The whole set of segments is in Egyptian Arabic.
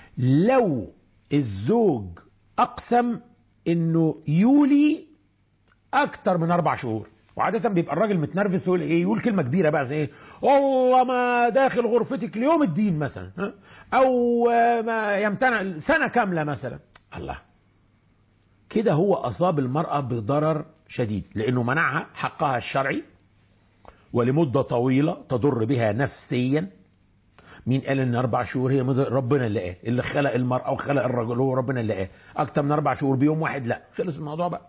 لو الزوج اقسم انه يولي اكتر من اربع شهور وعادة بيبقى الراجل متنرفز يقول ايه يقول كلمة كبيرة بقى زي ايه والله ما داخل غرفتك ليوم الدين مثلا ها؟ او ما يمتنع سنة كاملة مثلا الله كده هو اصاب المرأة بضرر شديد لانه منعها حقها الشرعي ولمدة طويلة تضر بها نفسيا مين قال ان اربع شهور هي مدة ربنا اللي قال اللي خلق المرأة وخلق الرجل هو ربنا اللي قال اكتر من اربع شهور بيوم واحد لا خلص الموضوع بقى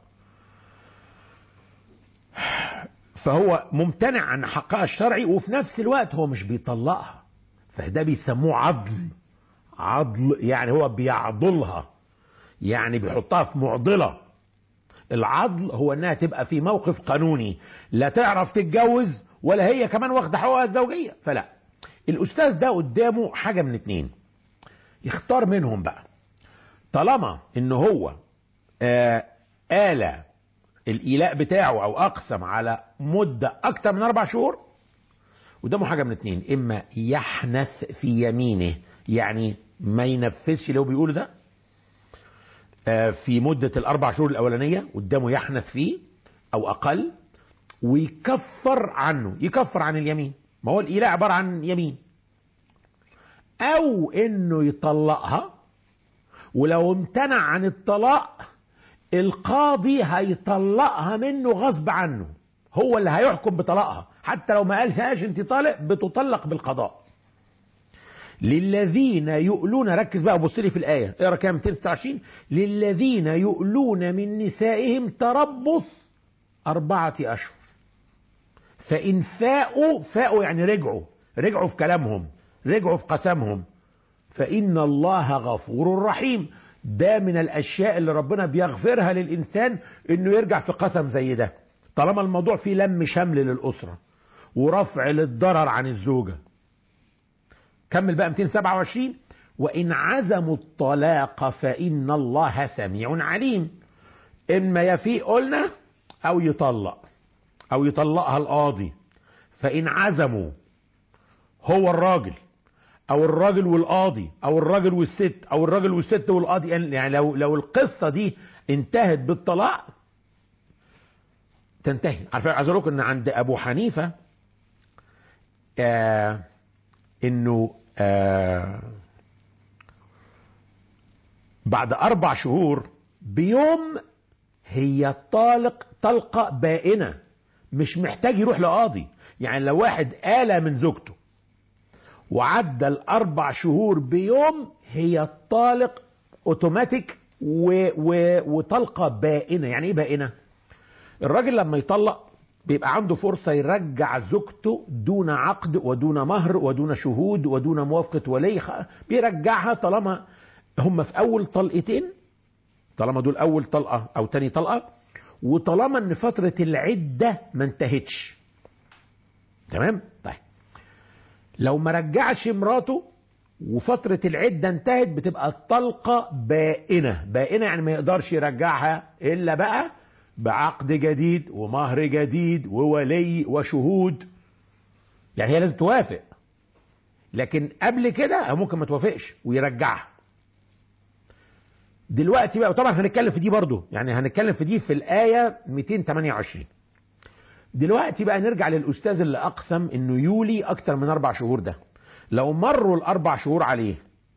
فهو ممتنع عن حقها الشرعي وفي نفس الوقت هو مش بيطلقها فده بيسموه عضل عضل يعني هو بيعضلها يعني بيحطها في معضلة العضل هو انها تبقى في موقف قانوني لا تعرف تتجوز ولا هي كمان واخده حقوقها الزوجيه فلا الاستاذ ده قدامه حاجه من اتنين يختار منهم بقى طالما ان هو آه آلة الإيلاء بتاعه أو أقسم على مدة أكتر من أربع شهور قدامه حاجة من اتنين إما يحنث في يمينه يعني ما ينفذش اللي هو بيقوله ده آه في مدة الأربع شهور الأولانية قدامه يحنث فيه أو أقل ويكفر عنه يكفر عن اليمين ما هو الإيلاء عبارة عن يمين أو إنه يطلقها ولو امتنع عن الطلاق القاضي هيطلقها منه غصب عنه هو اللي هيحكم بطلاقها حتى لو ما قالهاش انت طالق بتطلق بالقضاء للذين يؤلون ركز بقى وبص لي في الايه اقرا كام 226 للذين يؤلون من نسائهم تربص اربعه اشهر فان فاءوا فاءوا يعني رجعوا رجعوا في كلامهم رجعوا في قسمهم فان الله غفور رحيم ده من الاشياء اللي ربنا بيغفرها للانسان انه يرجع في قسم زي ده طالما الموضوع فيه لم شمل للاسره ورفع للضرر عن الزوجه كمل بقى 227 وان عزموا الطلاق فان الله سميع عليم اما يفيء قلنا او يطلق او يطلقها القاضي فان عزموا هو الراجل او الراجل والقاضي او الراجل والست او الراجل والست والقاضي يعني لو لو القصه دي انتهت بالطلاق تنتهي عارفين عايز اقول ان عند ابو حنيفه آه انه آه بعد اربع شهور بيوم هي طالق طلقه بائنه مش محتاج يروح لقاضي يعني لو واحد آلة من زوجته وعدى الاربع شهور بيوم هي طالق اوتوماتيك و... و... وطلقه بائنه يعني ايه بائنه الراجل لما يطلق بيبقى عنده فرصة يرجع زوجته دون عقد ودون مهر ودون شهود ودون موافقة ولي بيرجعها طالما هم في أول طلقتين طالما دول أول طلقة أو تاني طلقة وطالما إن فترة العدة ما انتهتش تمام؟ طيب لو ما رجعش مراته وفترة العدة انتهت بتبقى الطلقة بائنة بائنة يعني ما يقدرش يرجعها إلا بقى بعقد جديد ومهر جديد وولي وشهود يعني هي لازم توافق لكن قبل كده ممكن ما توافقش ويرجعها دلوقتي بقى وطبعا هنتكلم في دي برضو يعني هنتكلم في دي في الآية 228 دلوقتي بقى نرجع للأستاذ اللي أقسم إنه يولي أكتر من أربع شهور ده لو مروا الأربع شهور عليه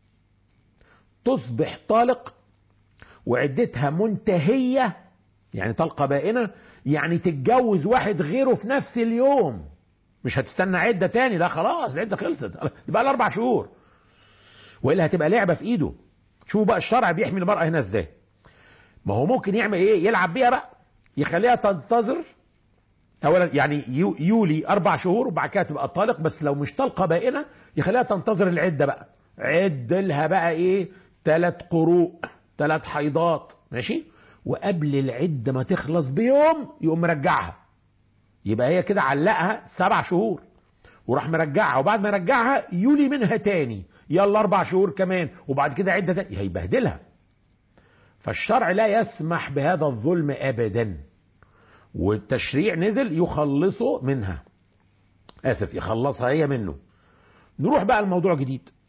تصبح طالق وعدتها منتهية يعني طلقة بائنة يعني تتجوز واحد غيره في نفس اليوم مش هتستنى عدة تاني لا خلاص العدة خلصت يبقى الأربع شهور وإلا هتبقى لعبة في إيده شوفوا بقى الشرع بيحمي المرأة هنا إزاي ما هو ممكن يعمل إيه يلعب بيها بقى يخليها تنتظر اولا يعني يولي اربع شهور وبعد كده تبقى طالق بس لو مش طلقه بائنه يخليها تنتظر العده بقى عد لها بقى ايه ثلاث قروء ثلاث حيضات ماشي وقبل العده ما تخلص بيوم يقوم مرجعها يبقى هي كده علقها سبع شهور وراح مرجعها وبعد ما رجعها يولي منها تاني يلا اربع شهور كمان وبعد كده عده تاني هيبهدلها فالشرع لا يسمح بهذا الظلم ابدا والتشريع نزل يخلصه منها اسف يخلصها هي منه نروح بقى الموضوع جديد